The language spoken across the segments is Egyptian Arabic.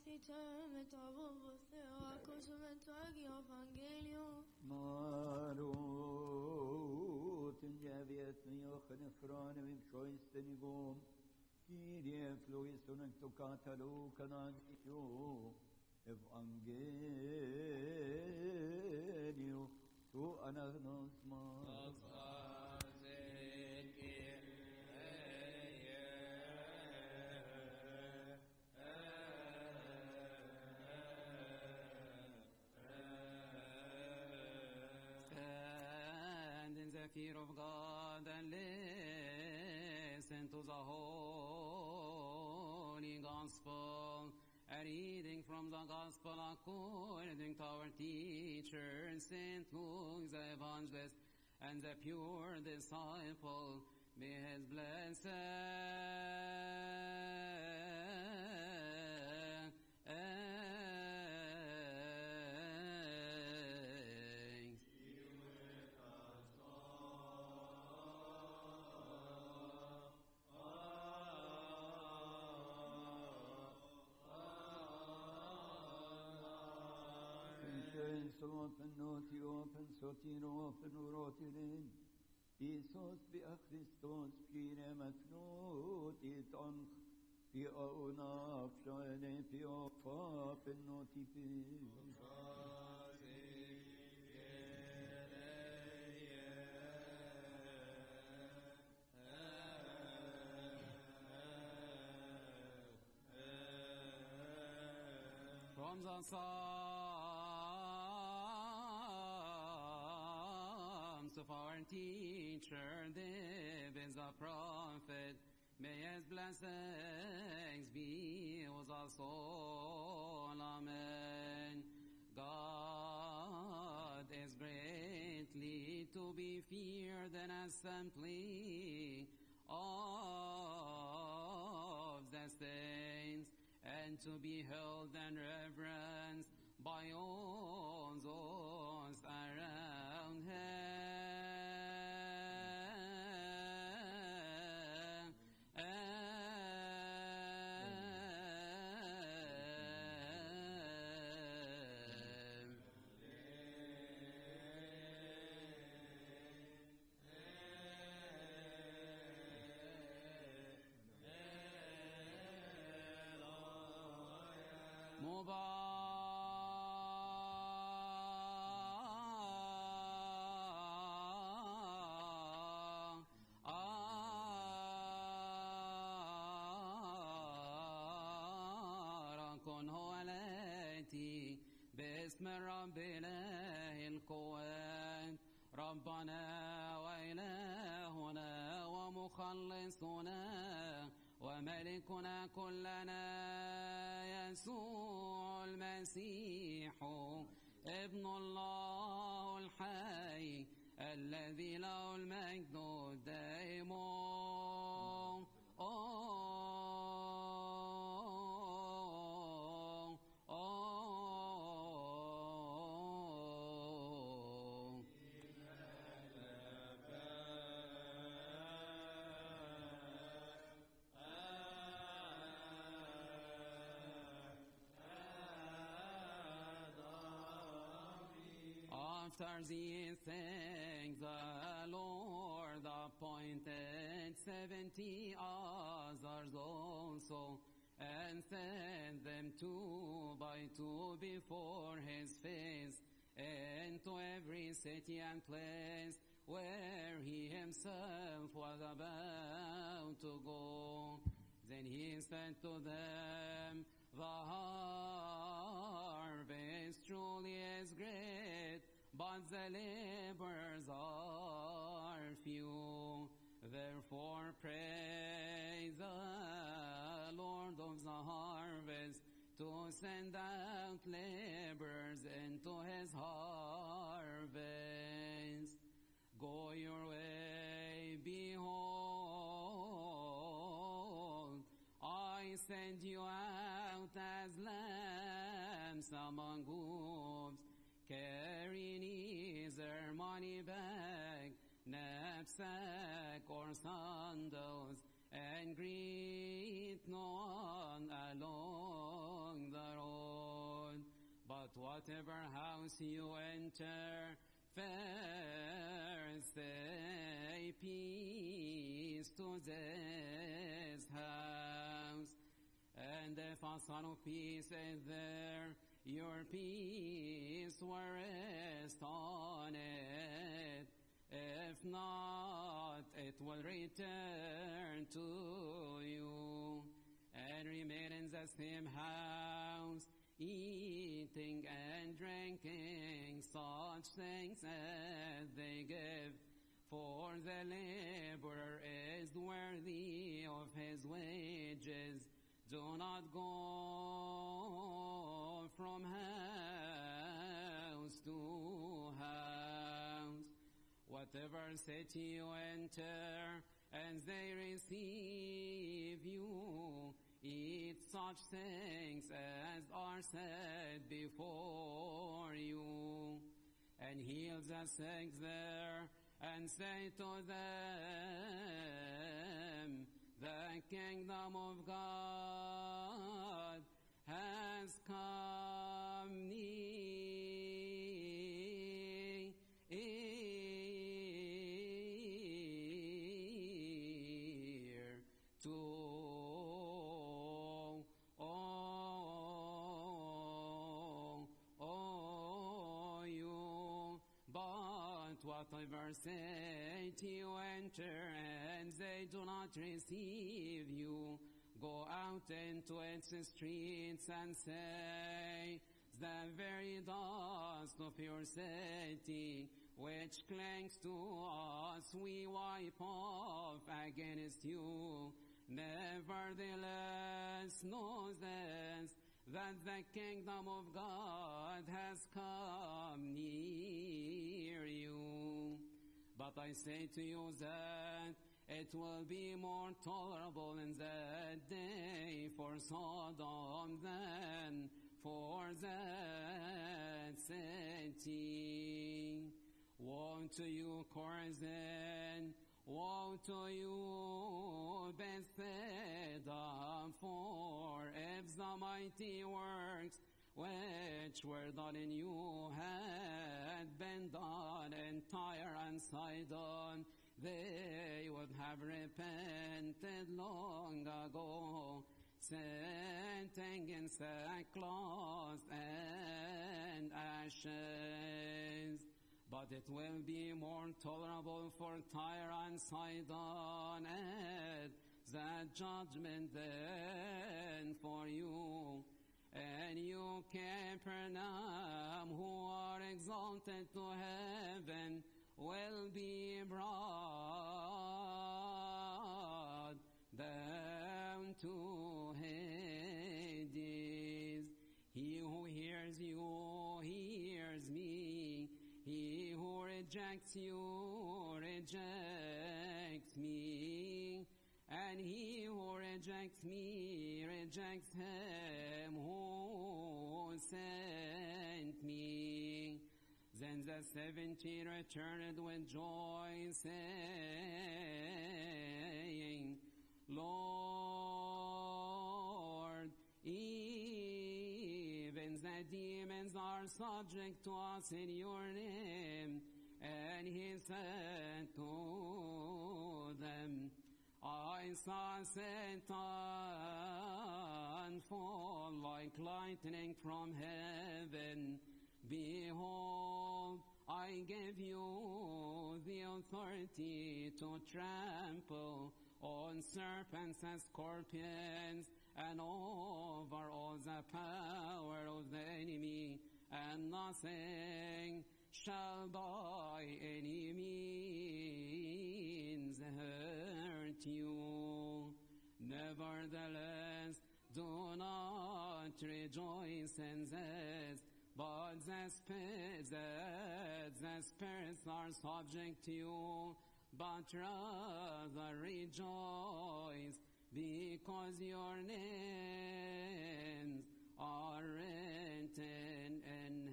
Lasciate trovo você, accosciamento agi evangelium. Marot javiet mi ochen efrane vim shoisten igom. Kyrie floison en tokatalo kanan yo. Evangelio tu anagnos ma. Stand in the fear of God and listen to the Holy Gospel. A reading from the Gospel according to our teacher, Saint Luke the Evangelist, and the pure disciple. Be his blessing. Kön sopen noti open sotin open urotirin. Isos bi Christos pire meknot it on pi auna fshane pi ofa pen noti pi. From the Psalms of our teacher, David the prophet, may his blessings be with us all. Amen. God is greatly to be feared and assembly of the saints and to be held and reverenced by all those around him. مبارك هو الاتي باسم الرب إله القوات ربنا وإلهنا ومخلصنا وملكنا كلنا يسوع المسيح ابن الله الحي الذي له المجد الدائم After these things, the Lord appointed seventy others also, and sent them two by two before his face, into every city and place where he himself was about to go. Then he said to them, The harvest truly is great, but the laborers are few. Therefore praise the Lord of the harvest to send out laborers into his harvest. Go your way, behold, I send you out as lambs among wolves. Carry neither money bag, knapsack, or sandals, and greet no one along the road. But whatever house you enter, first say peace to this house. And if a son of peace is there, your peace will rest on it. If not, it will return to you and remain in the same house, eating and drinking such things as they give. For the laborer is worthy of his wages. Do not go from house to house. Whatever city you enter, and they receive you, eat such things as are said before you, and heal the sick there, and say to them, the kingdom of God has come near to all, all you. But whatever city you enter and they do not receive you, go out into its streets and say, the very dust of your city, which clings to us, we wipe off against you. Nevertheless, know this, that the kingdom of God has come near you. But I say to you that it will be more tolerable in that day for Sodom than for that city. Woe to you, Chorazin! Woe to you, Bethsaida! For if the mighty works which were done in you had been done in Tyre and Sidon, they would have repented long ago, sitting in sackcloth and ashes. But it will be more tolerable for Tyre and Sidon at the judgment than for you. And you, Capernaum, who are exalted to heaven, will be brought down to Hades. He who hears you hears me. He who rejects you rejects me. And he who rejects me rejects him who sent me. Then the seventy returned with joy, saying, Lord, even the demons are subject to us in your name. And he said to them, I saw Satan fall like lightning from heaven. Behold, I give you the authority to trample on serpents and scorpions and over all the power of the enemy, and nothing shall by any means hurt you. Nevertheless, do not rejoice in this, but the spirits, the spirits are subject to you, but rather rejoice, because your names are written in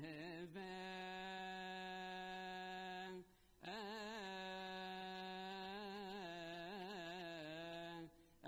heaven.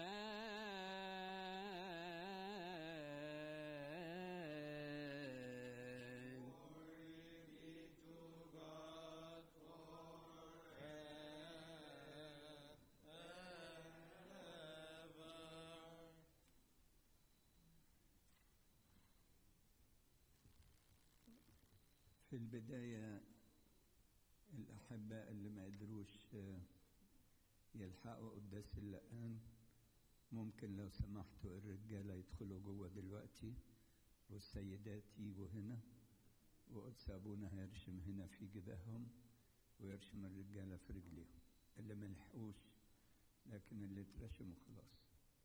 في البداية الأحباء اللي ما قدروش آه، يلحقوا قداس اللقان ممكن لو سمحتوا الرجالة يدخلوا جوه دلوقتي والسيدات يجوا هنا وقدس أبونا هيرشم هنا في جباههم ويرشم الرجالة في رجليهم اللي ما لحقوش لكن اللي اترشموا خلاص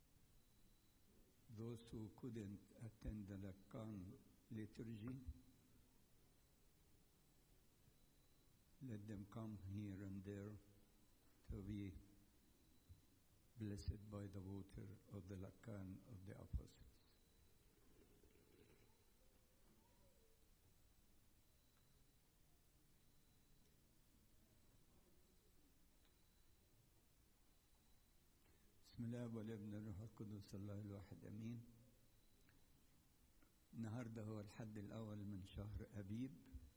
Those who couldn't attend the Lacan liturgy let them come here and there to be blessed by the water of the Lacan of the apostles. بسم الله والابن الروح القدس الله الواحد امين النهارده هو الحد الاول من شهر ابيب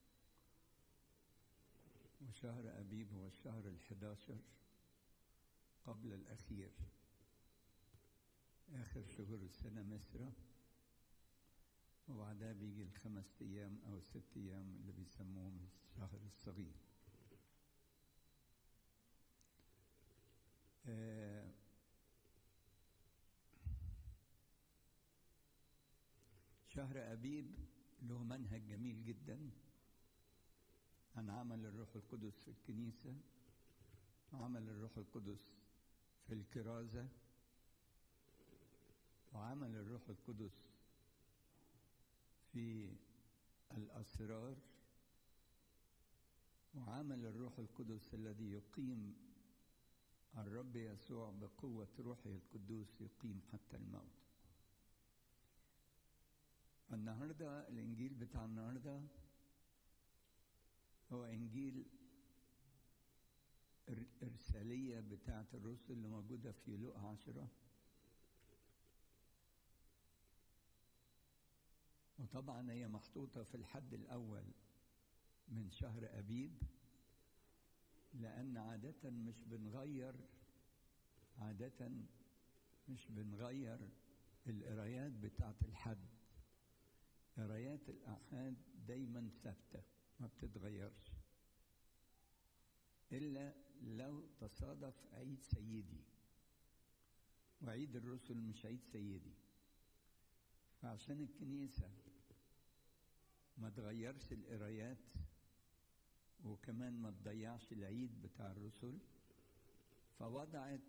وشهر أبيب هو الشهر الحداشر قبل الأخير آخر شهور السنة مصر وبعدها بيجي الخمس أيام أو الست أيام اللي بيسموهم الشهر الصغير آه شهر أبيب له منهج جميل جداً عن عمل الروح القدس في الكنيسة وعمل الروح القدس في الكرازة وعمل الروح القدس في الأسرار وعمل الروح القدس الذي يقيم الرب يسوع بقوة روحه القدوس يقيم حتى الموت النهارده الإنجيل بتاع النهارده هو إنجيل الإرسالية بتاعة الرسل اللي موجودة في لقا عشرة وطبعا هي محطوطة في الحد الأول من شهر أبيب لأن عادة مش بنغير عادة مش بنغير القرايات بتاعة الحد قرايات الأحاد دايما ثابته ما بتتغيرش إلا لو تصادف عيد سيدي وعيد الرسل مش عيد سيدي فعشان الكنيسة ما تغيرش القرايات وكمان ما تضيعش العيد بتاع الرسل فوضعت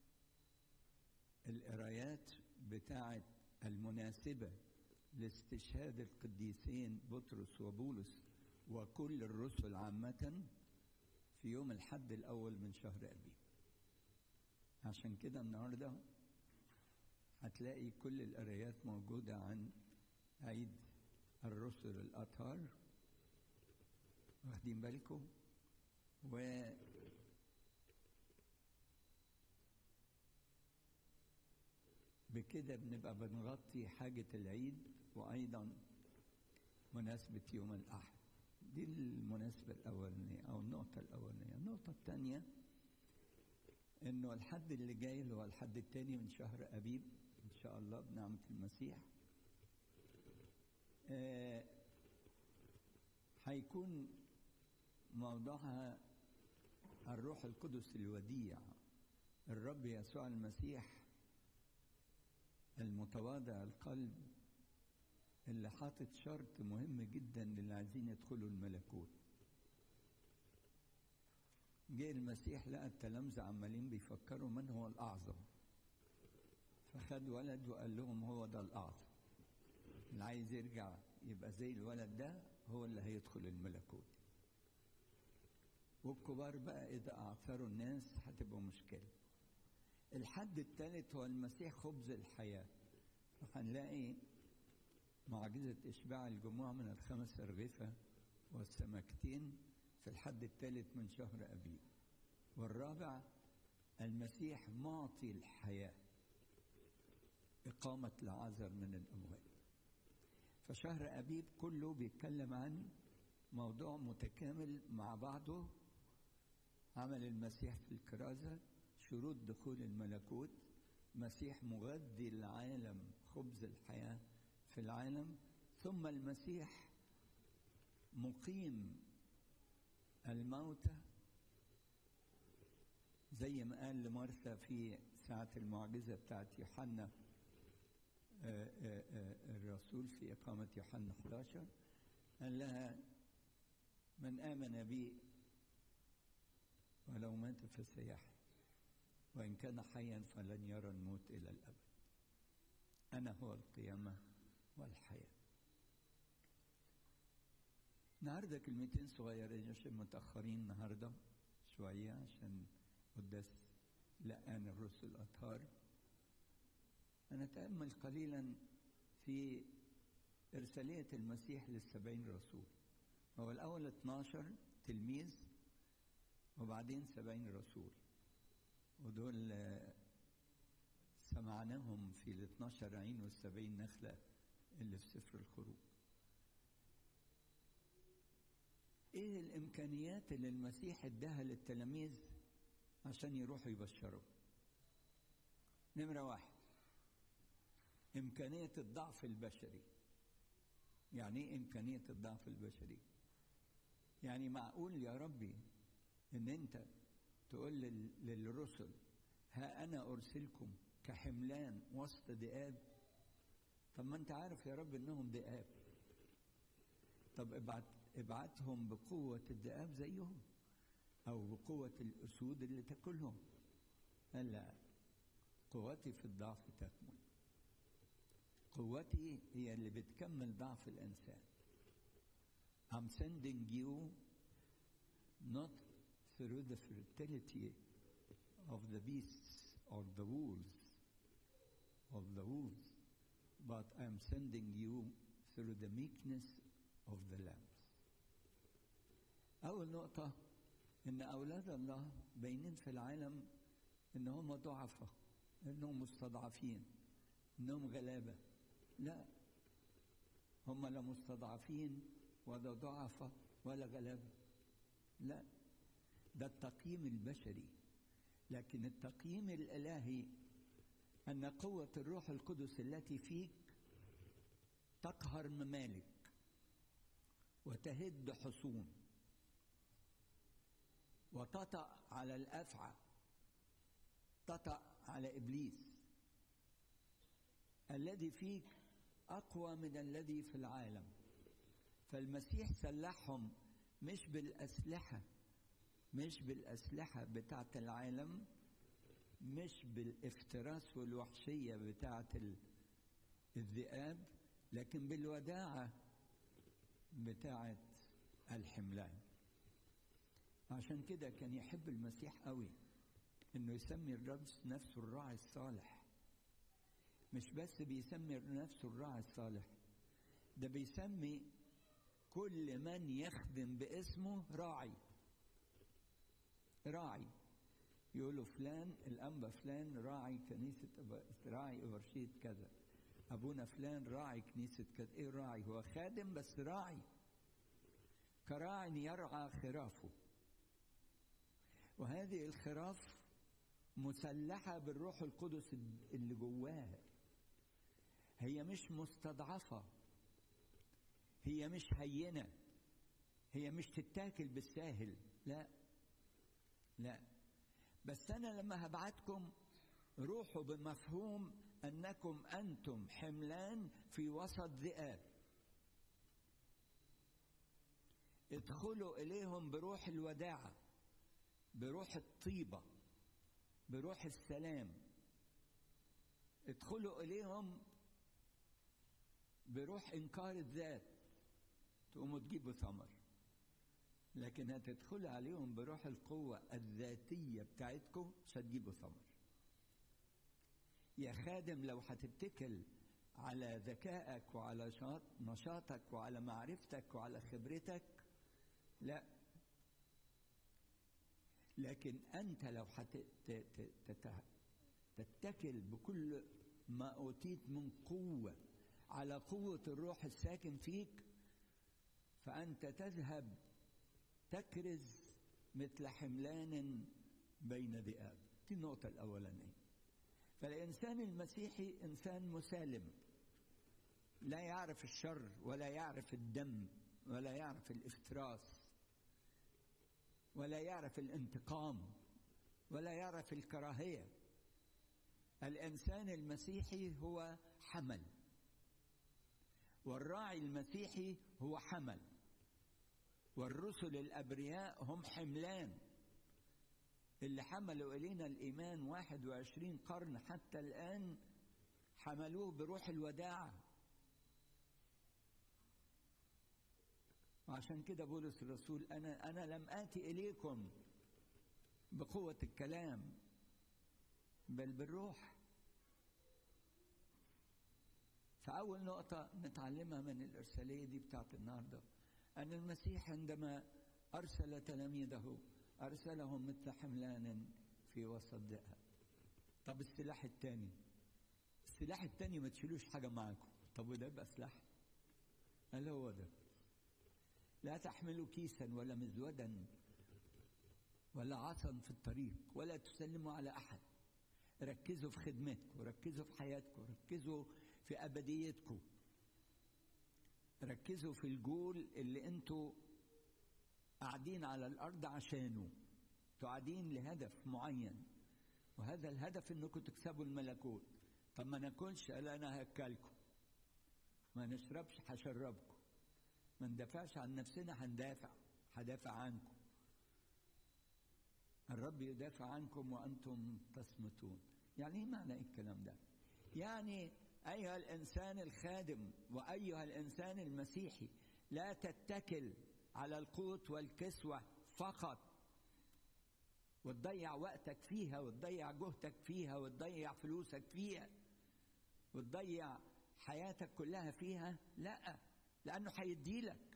القرايات بتاعت المناسبة لاستشهاد القديسين بطرس وبولس وكل الرسل عامة في يوم الحد الأول من شهر أبيب عشان كده النهاردة هتلاقي كل القرايات موجودة عن عيد الرسل الأطهار واخدين بالكم و بكده بنبقى بنغطي حاجة العيد وأيضا مناسبة يوم الأحد دي المناسبة الأولانية أو النقطة الأولانية النقطة الثانية إنه الحد اللي جاي اللي هو الحد الثاني من شهر أبيب إن شاء الله بنعمة المسيح آه هيكون موضوعها الروح القدس الوديع الرب يسوع المسيح المتواضع القلب اللي حاطط شرط مهم جدا للي عايزين يدخلوا الملكوت جه المسيح لقى التلامذة عمالين بيفكروا من هو الأعظم فخد ولد وقال لهم هو ده الأعظم اللي عايز يرجع يبقى زي الولد ده هو اللي هيدخل الملكوت والكبار بقى إذا أعثروا الناس هتبقى مشكلة الحد الثالث هو المسيح خبز الحياة فهنلاقي معجزة إشباع الجموع من الخمس أرغفة والسمكتين في الحد الثالث من شهر أبيب والرابع المسيح معطي الحياة إقامة العذر من الأموات فشهر أبيب كله بيتكلم عن موضوع متكامل مع بعضه عمل المسيح في الكرازة شروط دخول الملكوت مسيح مغذي العالم خبز الحياة في العالم ثم المسيح مقيم الموتى زي ما قال لمرثا في ساعة المعجزة بتاعت يوحنا آه، آه، آه، الرسول في إقامة يوحنا 11 قال لها من آمن بي ولو مات فسيحيا وإن كان حيا فلن يرى الموت إلى الأبد أنا هو القيامة والحياة النهارده كلمتين صغيرين عشان متأخرين النهارده شوية عشان قداس لقان الرسل الأطهار هنتأمل قليلا في إرسالية المسيح للسبعين رسول هو الأول 12 تلميذ وبعدين سبعين رسول ودول آه، سمعناهم في ال 12 عين والسبعين نخلة اللي في سفر الخروج ايه الامكانيات اللي المسيح اداها للتلاميذ عشان يروحوا يبشروا نمرة واحد إمكانية الضعف البشري يعني إيه إمكانية الضعف البشري يعني معقول يا ربي إن أنت تقول لل- للرسل ها أنا أرسلكم كحملان وسط ذئاب طب ما أنت عارف يا رب إنهم ذئاب طب ابعت ابعتهم بقوة الذئاب زيهم أو بقوة الأسود اللي تاكلهم قال لا قوتي في الضعف تكمل قوتي هي اللي بتكمل ضعف الإنسان I'm sending you not through the fertility of the beasts or the wolves of the wolves but I'm sending you through the meekness of the lambs أول نقطة إن أولاد الله باينين في العالم إن هم ضعفاء إنهم مستضعفين إنهم غلابة لا هم لا مستضعفين ولا ضعفاء ولا غلابة لا ده التقييم البشري لكن التقييم الإلهي أن قوة الروح القدس التي فيك تقهر ممالك وتهد حصون وتطأ على الأفعى تطأ على إبليس الذي فيك أقوى من الذي في العالم فالمسيح سلحهم مش بالأسلحة مش بالأسلحة بتاعة العالم مش بالافتراس والوحشية بتاعة ال- الذئاب لكن بالوداعة بتاعة الحملان عشان كده كان يحب المسيح قوي انه يسمي الرب نفسه الراعي الصالح مش بس بيسمي نفسه الراعي الصالح ده بيسمي كل من يخدم باسمه راعي راعي يقولوا فلان الأنبا فلان راعي كنيسة أبا- راعي أبرشيد كذا أبونا فلان راعي كنيسة كذا إيه راعي هو خادم بس راعي كراع يرعى خرافه وهذه الخراف مسلحة بالروح القدس اللي جواها هي مش مستضعفة هي مش هينة هي مش تتاكل بالساهل لا لا بس أنا لما هبعتكم روحوا بمفهوم أنكم أنتم حملان في وسط ذئاب ادخلوا إليهم بروح الوداعة بروح الطيبة بروح السلام ادخلوا إليهم بروح إنكار الذات تقوموا تجيبوا ثمر لكن هتدخلوا عليهم بروح القوة الذاتية بتاعتكم مش هتجيبوا ثمر يا خادم لو هتتكل على ذكائك وعلى شاط- نشاطك وعلى معرفتك وعلى خبرتك لا لكن أنت لو هتتكل بكل ما أوتيت من قوة على قوة الروح الساكن فيك فأنت تذهب تكرز مثل حملان بين ذئاب دي النقطة الأولانية فالإنسان المسيحي إنسان مسالم لا يعرف الشر ولا يعرف الدم ولا يعرف الافتراس ولا يعرف الانتقام ولا يعرف الكراهيه الانسان المسيحي هو حمل والراعي المسيحي هو حمل والرسل الابرياء هم حملان اللي حملوا الينا الايمان 21 قرن حتى الان حملوه بروح الوداعه وعشان كده بولس الرسول انا انا لم اتي اليكم بقوه الكلام بل بالروح فاول نقطه نتعلمها من الارساليه دي بتاعت النهارده ان المسيح عندما ارسل تلاميذه ارسلهم مثل حملان في وسط ذئب طب السلاح الثاني السلاح الثاني ما تشيلوش حاجه معاكم طب وده يبقى سلاح قال هو ده لا تحملوا كيسا ولا مزودا ولا عصا في الطريق ولا تسلموا على احد ركزوا في خدمتكم ركزوا في حياتكم ركزوا في ابديتكم ركزوا في الجول اللي انتوا قاعدين على الارض عشانه انتوا قاعدين لهدف معين وهذا الهدف انكم تكسبوا الملكوت طب ما ناكلش قال انا هاكلكم ما نشربش هشربكم ما ندافعش عن نفسنا هندافع هدافع عنكم الرب يدافع عنكم وانتم تصمتون يعني ايه معنى إيه الكلام ده يعني ايها الانسان الخادم وايها الانسان المسيحي لا تتكل على القوت والكسوه فقط وتضيع وقتك فيها وتضيع جهدك فيها وتضيع فلوسك فيها وتضيع حياتك كلها فيها لا لانه هيديلك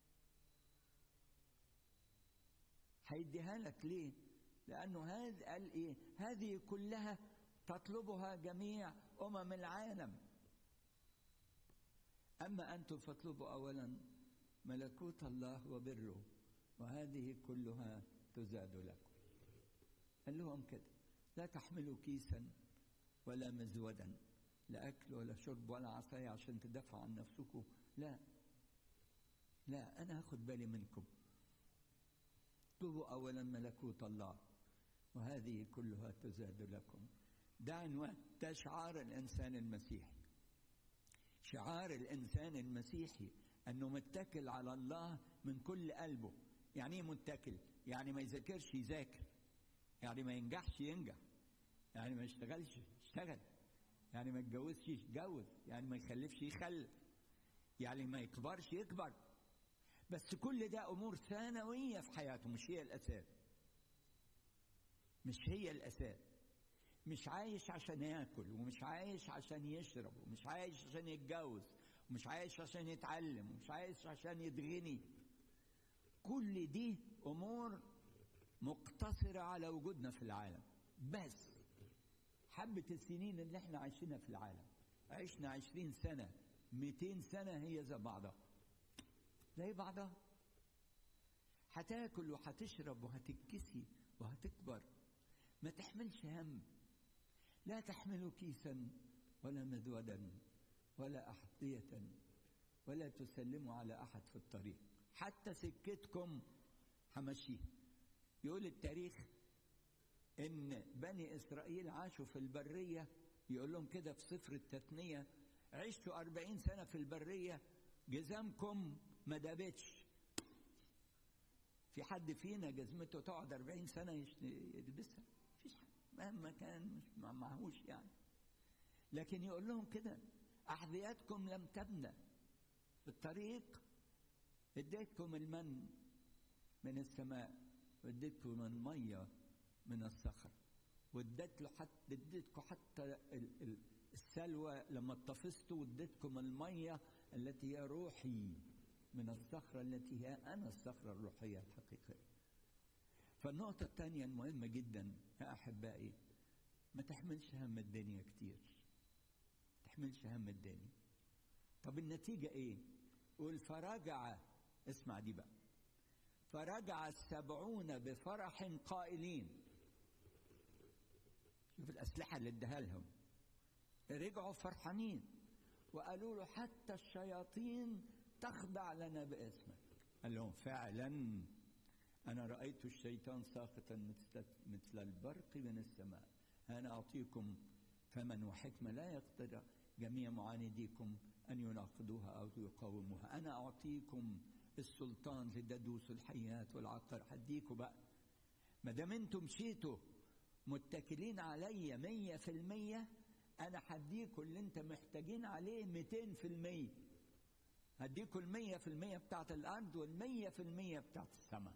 هيديها لك ليه لانه هذا قال ايه هذه كلها تطلبها جميع امم العالم اما انتم فاطلبوا اولا ملكوت الله وبره وهذه كلها تزاد لكم قال لهم كده لا تحملوا كيسا ولا مزودا لا اكل ولا شرب ولا عصايه عشان تدافعوا عن نفسكم لا لا انا هاخد بالي منكم اطلبوا اولا ملكوت الله وهذه كلها تزاد لكم ده عنوان ده شعار الانسان المسيحي شعار الانسان المسيحي انه متكل على الله من كل قلبه يعني ايه متكل يعني ما يذاكرش يذاكر يعني ما ينجحش ينجح يعني ما يشتغلش يشتغل يعني ما يتجوزش يتجوز يعني ما يخلفش يخلف يعني ما يكبرش يكبر بس كل ده امور ثانويه في حياته مش هي الاساس مش هي الاساس مش عايش عشان ياكل ومش عايش عشان يشرب ومش عايش عشان يتجوز ومش عايش عشان يتعلم ومش عايش عشان يتغني كل دي امور مقتصره على وجودنا في العالم بس حبه السنين اللي احنا عايشينها في العالم عشنا عشرين سنه 200 سنه هي زي بعضها زي بعضها هتاكل وهتشرب وهتتكسي وهتكبر ما تحملش هم لا تحملوا كيسا ولا مذودا ولا أحذية ولا تسلموا على أحد في الطريق حتى سكتكم همشيها يقول التاريخ إن بني إسرائيل عاشوا في البرية يقول لهم كده في سفر التثنية عشتوا أربعين سنة في البرية جزامكم ما دابتش في حد فينا جزمته تقعد أربعين سنة يلبسها مفيش مهما كان مش معهوش يعني لكن يقول لهم كده أحذيتكم لم تبنى في الطريق اديتكم المن من السماء واديتكم المية من الصخر واديت له حتى اديتكم حتى السلوى لما اتفصتوا واديتكم المية التي هي روحي من الصخرة التي هي أنا الصخرة الروحية الحقيقية فالنقطة الثانية المهمة جدا يا أحبائي ما تحملش هم الدنيا كتير ما تحملش هم الدنيا طب النتيجة إيه؟ قول فرجع اسمع دي بقى فرجع السبعون بفرح قائلين شوف الأسلحة اللي اداها لهم رجعوا فرحانين وقالوا له حتى الشياطين تخضع لنا باسمك قال لهم فعلا أنا رأيت الشيطان ساقطا مثل, مثل البرق من السماء أنا أعطيكم فمن وحكمة لا يقدر جميع معانديكم أن يناقضوها أو يقاوموها أنا أعطيكم السلطان لددوس الحيات والعقار هديكوا بقى ما دام انتم مشيتوا متكلين عليا مية في المية أنا هديكوا اللي انت محتاجين عليه ميتين في المية هديكوا المية في المية بتاعت الأرض والمية في المية بتاعت السماء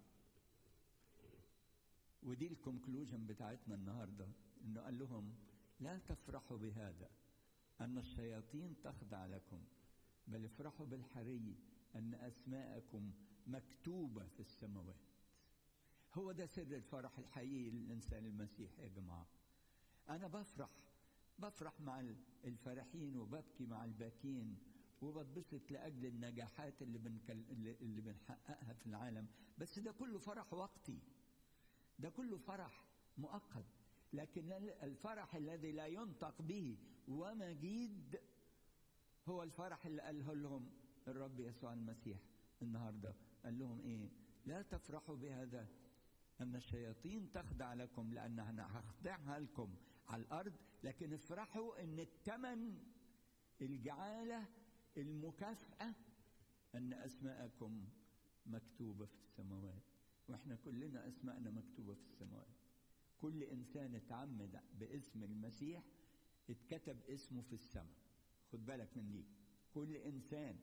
ودي الكونكلوجن بتاعتنا النهاردة انه قال لهم لا تفرحوا بهذا أن الشياطين تخضع لكم بل افرحوا بالحري أن أسماءكم مكتوبة في السماوات هو ده سر الفرح الحقيقي للإنسان المسيحي يا جماعة أنا بفرح بفرح مع الفرحين وببكي مع الباكين وبتبسط لأجل النجاحات اللي, بنكل... اللي بنحققها في العالم بس ده كله فرح وقتي ده كله فرح مؤقت لكن الفرح الذي لا ينطق به ومجيد هو الفرح اللي قاله لهم الرب يسوع المسيح النهارده قال لهم ايه لا تفرحوا بهذا ان الشياطين تخضع لكم لان انا هخضعها لكم على الارض لكن افرحوا ان الثمن الجعاله المكافاه ان اسماءكم مكتوبه في السماوات واحنا كلنا اسماءنا مكتوبه في السماوات كل انسان اتعمد باسم المسيح اتكتب اسمه في السماء خد بالك من دي كل انسان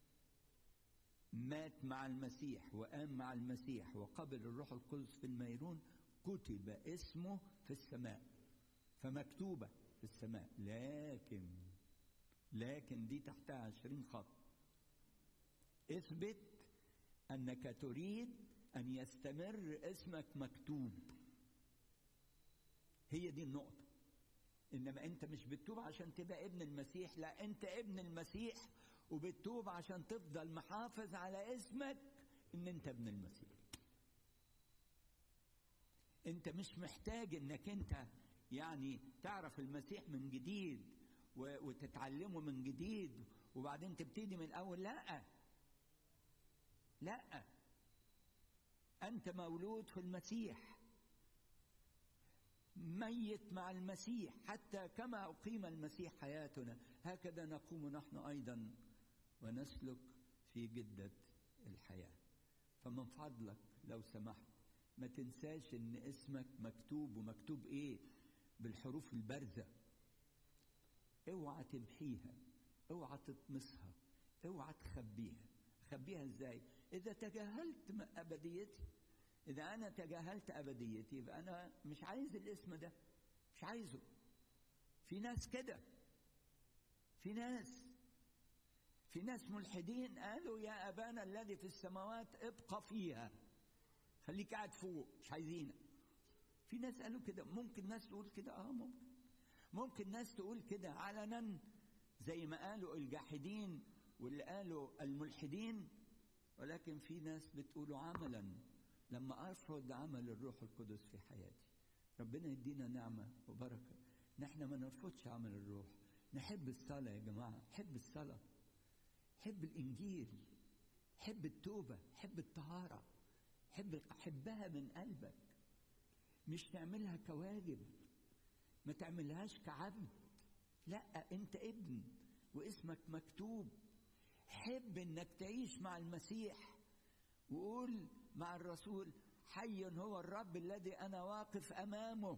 مات مع المسيح وقام مع المسيح وقبل الروح القدس في الميرون كتب اسمه في السماء فمكتوبة في السماء لكن لكن دي تحتها عشرين خط اثبت أنك تريد أن يستمر اسمك مكتوب هي دي النقطة إنما أنت مش بتتوب عشان تبقى ابن المسيح لا أنت ابن المسيح وبتتوب عشان تفضل محافظ على اسمك ان انت ابن المسيح انت مش محتاج انك انت يعني تعرف المسيح من جديد وتتعلمه من جديد وبعدين تبتدي من الاول لا لا انت مولود في المسيح ميت مع المسيح حتى كما اقيم المسيح حياتنا هكذا نقوم نحن ايضا ونسلك في جدة الحياة فمن فضلك لو سمحت ما تنساش ان اسمك مكتوب ومكتوب ايه بالحروف البارزة اوعى تمحيها اوعى تطمسها اوعى تخبيها خبيها ازاي اذا تجاهلت ابديتي اذا انا تجاهلت ابديتي يبقى انا مش عايز الاسم ده مش عايزه في ناس كده في ناس في ناس ملحدين قالوا يا أبانا الذي في السماوات ابقى فيها خليك قاعد فوق مش عايزينك في ناس قالوا كده ممكن ناس تقول كده اه ممكن ممكن ناس تقول كده علنا زي ما قالوا الجاحدين واللي قالوا الملحدين ولكن في ناس بتقولوا عملا لما ارفض عمل الروح القدس في حياتي ربنا يدينا نعمه وبركه نحن ما نرفضش عمل الروح نحب الصلاه يا جماعه نحب الصلاه حب الانجيل حب التوبه حب الطهاره حب حبها من قلبك مش تعملها كواجب ما تعملهاش كعبد لا انت ابن واسمك مكتوب حب انك تعيش مع المسيح وقول مع الرسول حي هو الرب الذي انا واقف امامه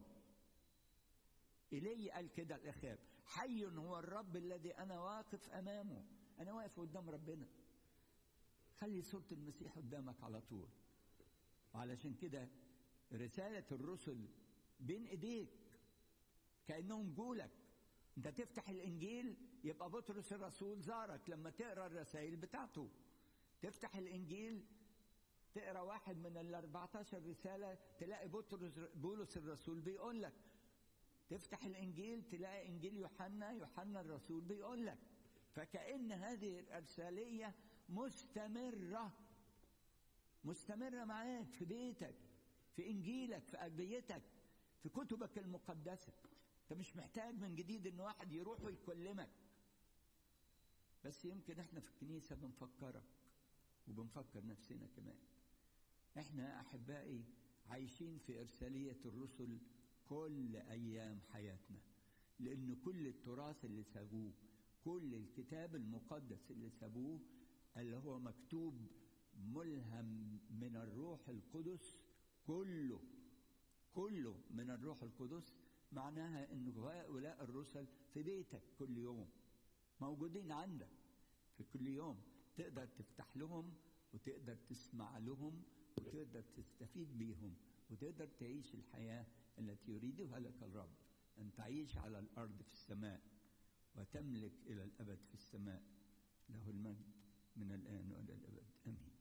إلي قال كده الإخاب حي هو الرب الذي أنا واقف أمامه أنا واقف قدام ربنا خلي صورة المسيح قدامك على طول وعلشان كده رسالة الرسل بين إيديك كأنهم جولك أنت تفتح الإنجيل يبقى بطرس الرسول زارك لما تقرأ الرسائل بتاعته تفتح الإنجيل تقرأ واحد من ال 14 رسالة تلاقي بطرس بولس الرسول بيقول لك تفتح الإنجيل تلاقي إنجيل يوحنا يوحنا الرسول بيقول لك فكأن هذه الإرسالية مستمرة مستمرة معاك في بيتك في إنجيلك في أدبيتك في كتبك المقدسة أنت مش محتاج من جديد إن واحد يروح ويكلمك بس يمكن احنا في الكنيسة بنفكرك وبنفكر نفسنا كمان احنا احبائي عايشين في ارسالية الرسل كل ايام حياتنا لان كل التراث اللي سابوه كل الكتاب المقدس اللي سابوه اللي هو مكتوب ملهم من الروح القدس كله كله من الروح القدس معناها ان هؤلاء الرسل في بيتك كل يوم موجودين عندك في كل يوم تقدر تفتح لهم وتقدر تسمع لهم وتقدر تستفيد بيهم وتقدر تعيش الحياة التي يريدها لك الرب أن تعيش على الأرض في السماء وتملك إلى الأبد في السماء له المجد من الآن وإلى الأبد آمين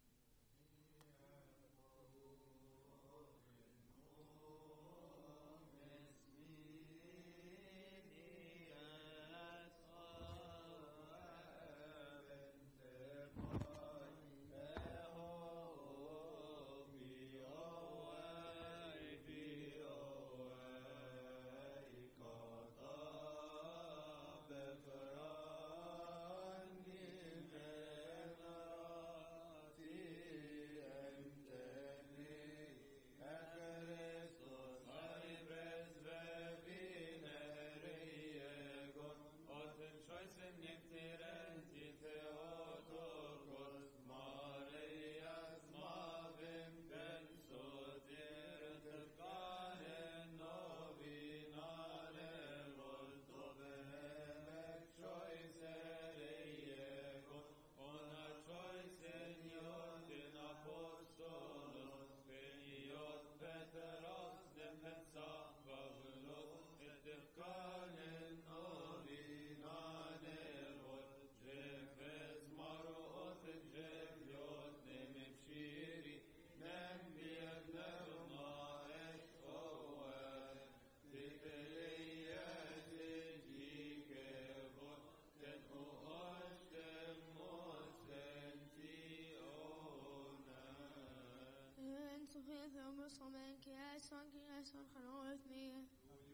En så heter jag som en kräsan, kräsan kan ha ett med.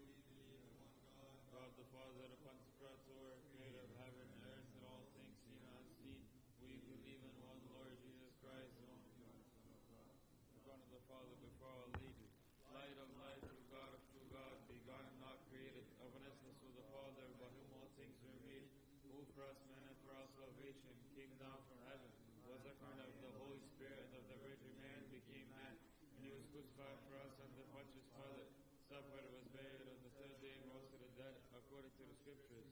God the Father, the Pantocrator, creator of heaven and earth and all things seen and unseen, we believe in one Lord Jesus Christ, the only God, the Son of the Father before all ages, light of light, true God of true God, begotten, not created, of an essence with the Father, by whom all things were made, who for us men and for our salvation came down from heaven, was incarnate of the Holy Spirit of the Virgin Mary, became man, and he was crucified for us under Pontius Pilate, suffered, was buried, on the third day rose to the dead, according to the Scriptures.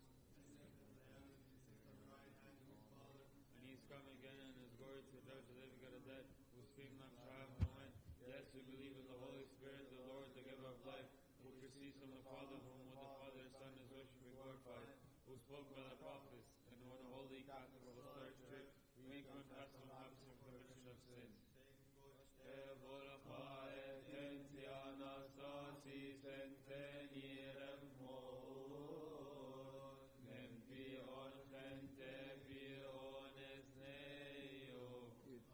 And he is coming again in his glory to judge the living and the dead, whose kingdom shall have no end. Yes, we believe in the Holy Spirit, the Lord, the giver of life, who proceeds from the Father, whom with the Father and Son is worshipped and glorified, who spoke by the prophets, and one holy Catholic Apostolic Church, we make confess and baptism for the remission of sins. Evora pae Anastasi centenirem mor, nempion gente piones neo.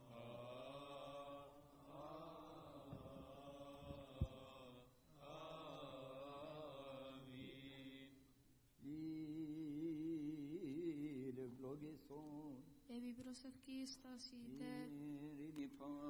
Amen. Il glorieson, Ebi prosevki stasite, Iri